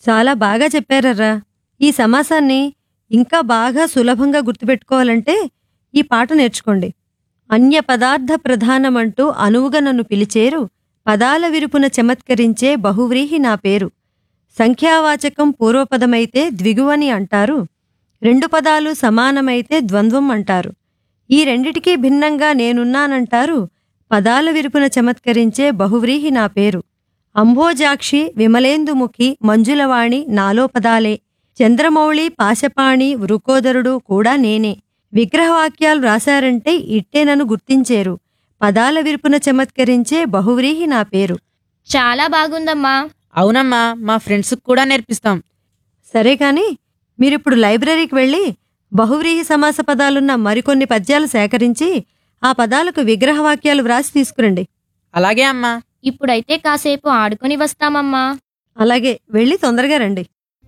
చాలా బాగా చెప్పారర్రా ఈ సమాసాన్ని ఇంకా బాగా సులభంగా గుర్తుపెట్టుకోవాలంటే ఈ పాట నేర్చుకోండి అన్య పదార్థ ప్రధానమంటూ అనువుగా నన్ను పిలిచేరు పదాల విరుపున చమత్కరించే బహువ్రీహి నా పేరు సంఖ్యావాచకం పూర్వపదమైతే ద్విగువని అంటారు రెండు పదాలు సమానమైతే ద్వంద్వం అంటారు ఈ రెండిటికీ భిన్నంగా నేనున్నానంటారు పదాల విరుపున చమత్కరించే బహువ్రీహి నా పేరు అంభోజాక్షి విమలేందుముఖి మంజులవాణి నాలో పదాలే చంద్రమౌళి పాశపాణి వృకోదరుడు కూడా నేనే విగ్రహవాక్యాలు రాశారంటే ఇట్టేనను గుర్తించేరు పదాల విరుపున చమత్కరించే బహువ్రీహి నా పేరు చాలా బాగుందమ్మా అవునమ్మా మా ఫ్రెండ్స్ కూడా నేర్పిస్తాం సరే కాని మీరిప్పుడు లైబ్రరీకి వెళ్ళి బహువ్రీహి సమాస పదాలున్న మరికొన్ని పద్యాలు సేకరించి ఆ పదాలకు విగ్రహవాక్యాలు వ్రాసి తీసుకురండి అలాగే అమ్మా ఇప్పుడైతే కాసేపు ఆడుకొని వస్తామమ్మా అలాగే వెళ్ళి తొందరగా రండి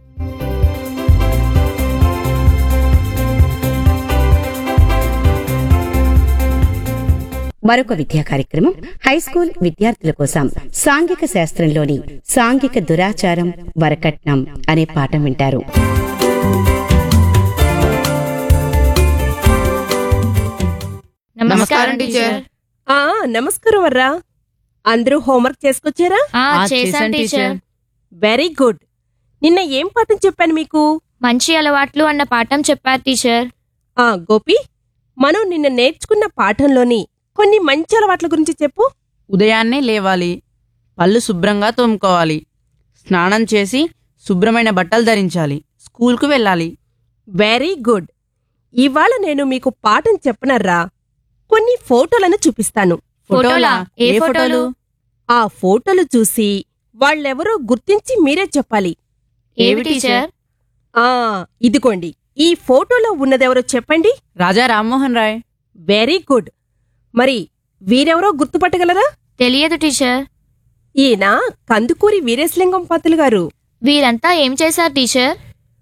మరొక విద్యా కార్యక్రమం హై స్కూల్ విద్యార్థుల కోసం సాంఘిక శాస్త్రంలోని సాంఘిక దురాచారం వరకట్నం అనే పాఠం వింటారు నమస్కారం టీచర్ ఆ నమస్కారం వర్రా అందరూ హోంవర్క్ చేసుకొచ్చారా ఆ ఆ, చేశాను చేశాను, టీచర్ టీచర్. వెరీ గుడ్ నిన్న ఏం పాఠం చెప్పాను మీకు మంచి అలవాట్లు అన్న పాఠం చెప్పారు టీచర్ ఆ గోపి మనం నిన్న నేర్చుకున్న పాఠంలోని కొన్ని మంచి అలవాట్ల గురించి చెప్పు ఉదయాన్నే లేవాలి పళ్ళు శుభ్రంగా తోముకోవాలి స్నానం చేసి శుభ్రమైన బట్టలు ధరించాలి స్కూల్కు వెళ్ళాలి వెరీ గుడ్ ఇవాళ నేను మీకు పాఠం చెప్పనర్రా కొన్ని ఫోటోలను చూపిస్తాను ఫోటోలా? ఏ ఫోటోలు? ఆ ఫోటోలు చూసి వాళ్ళెవరో గుర్తించి మీరే చెప్పాలి ఏవి టీచర్ ఆ ఇదిగోండి ఈ ఫోటోలో ఉన్నదెవరో చెప్పండి రాజా రామ్మోహన్ రాయ్ వెరీ గుడ్ మరి వీరెవరో గుర్తుపట్టగలరా తెలియదు టీచర్ ఈయన కందుకూరి వీరేశలింగం పంతులు గారు వీరంతా ఏం చేశారు టీచర్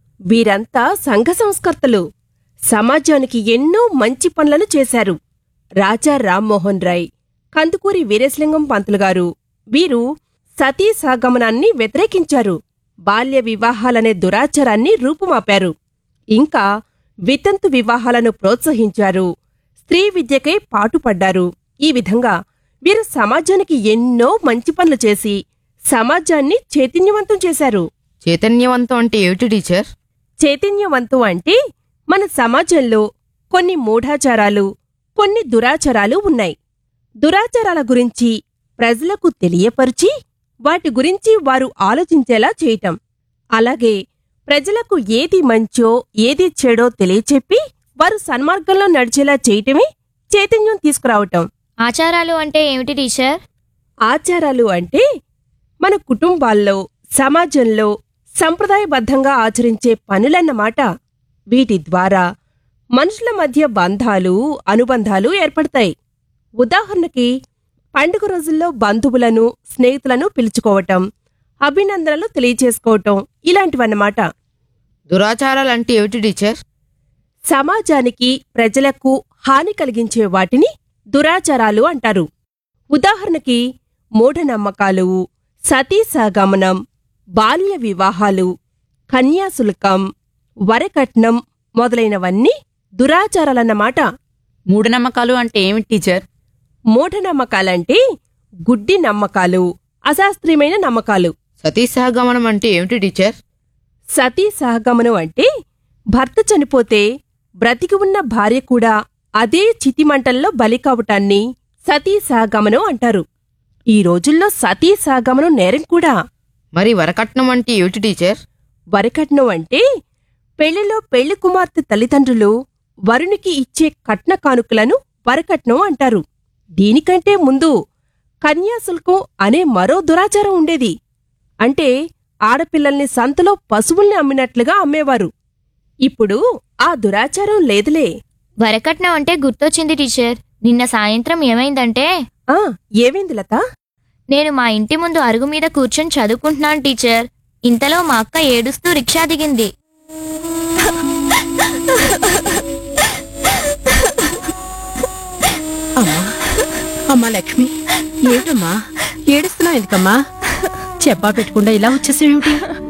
వీరంతా సంఘ సంస్కర్తలు సమాజానికి ఎన్నో మంచి పనులను చేశారు రాజా రామ్మోహన్ రాయ్ కందుకూరి వీరేశలింగం పంతులు గారు వీరు సతీ సాగమనాన్ని వ్యతిరేకించారు బాల్య వివాహాలనే దురాచారాన్ని రూపుమాపారు ఇంకా వితంతు వివాహాలను ప్రోత్సహించారు స్త్రీ విద్యకై పాటుపడ్డారు ఈ విధంగా వీరు సమాజానికి ఎన్నో మంచి పనులు చేసి సమాజాన్ని చైతన్యవంతం చేశారు చైతన్యవంతం అంటే ఏమిటి టీచర్ చైతన్యవంతం అంటే మన సమాజంలో కొన్ని మూఢాచారాలు కొన్ని దురాచారాలు ఉన్నాయి దురాచారాల గురించి ప్రజలకు తెలియపరిచి వాటి గురించి వారు ఆలోచించేలా చేయటం అలాగే ప్రజలకు ఏది మంచో ఏది చెడో తెలియచెప్పి వారు సన్మార్గంలో నడిచేలా చేయటమే చైతన్యం తీసుకురావటం ఆచారాలు అంటే ఏమిటి టీచర్ ఆచారాలు అంటే మన కుటుంబాల్లో సమాజంలో సంప్రదాయబద్ధంగా ఆచరించే పనులన్నమాట వీటి ద్వారా మనుషుల మధ్య బంధాలు అనుబంధాలు ఏర్పడతాయి ఉదాహరణకి పండుగ రోజుల్లో బంధువులను స్నేహితులను పిలుచుకోవటం అభినందనలు తెలియచేసుకోవటం ఇలాంటివన్నమాట దురాచారాలు అంటే ఏమిటి టీచర్ సమాజానికి ప్రజలకు హాని కలిగించే వాటిని దురాచారాలు అంటారు ఉదాహరణకి మూఢనమ్మకాలు సతీ సహగమనం బాల్య వివాహాలు కన్యాశుల్కం వరకట్నం మొదలైనవన్నీ దురాచారాలన్నమాట మూఢనమ్మకాలు అంటే ఏమిటి టీచర్ మూఢనమ్మకాలంటే గుడ్డి నమ్మకాలు అశాస్త్రీయమైన నమ్మకాలు సతీ సహగమనం అంటే ఏమిటి టీచర్ సతీ సహగమనం అంటే భర్త చనిపోతే బ్రతికి ఉన్న భార్య కూడా అదే చితిమంటల్లో బలి కావటాన్ని సతీ సహగమనం అంటారు ఈ రోజుల్లో సతీ సహగమనం నేరం కూడా మరి వరకట్నం అంటే ఏమిటి టీచర్ వరకట్నం అంటే పెళ్లిలో పెళ్లి కుమార్తె తల్లిదండ్రులు వరునికి ఇచ్చే కట్న కానుకలను వరకట్నం అంటారు దీనికంటే ముందు కన్యాశుల్కం అనే మరో దురాచారం ఉండేది అంటే ఆడపిల్లల్ని సంతలో పశువుల్ని అమ్మినట్లుగా అమ్మేవారు ఇప్పుడు ఆ దురాచారం లేదులే వరకట్నం అంటే గుర్తొచ్చింది టీచర్ నిన్న సాయంత్రం ఏమైందంటే ఆ ఏమైంది లత నేను మా ఇంటి ముందు అరుగు మీద కూర్చొని చదువుకుంటున్నాను టీచర్ ఇంతలో మా అక్క ఏడుస్తూ రిక్షా దిగింది అమ్మా అమ్మా లక్ష్మి ఏమిటమ్మా ఏడుస్తున్నావు ఎందుకమ్మా చెప్పా పెట్టకుండా ఇలా వచ్చేసేమిటి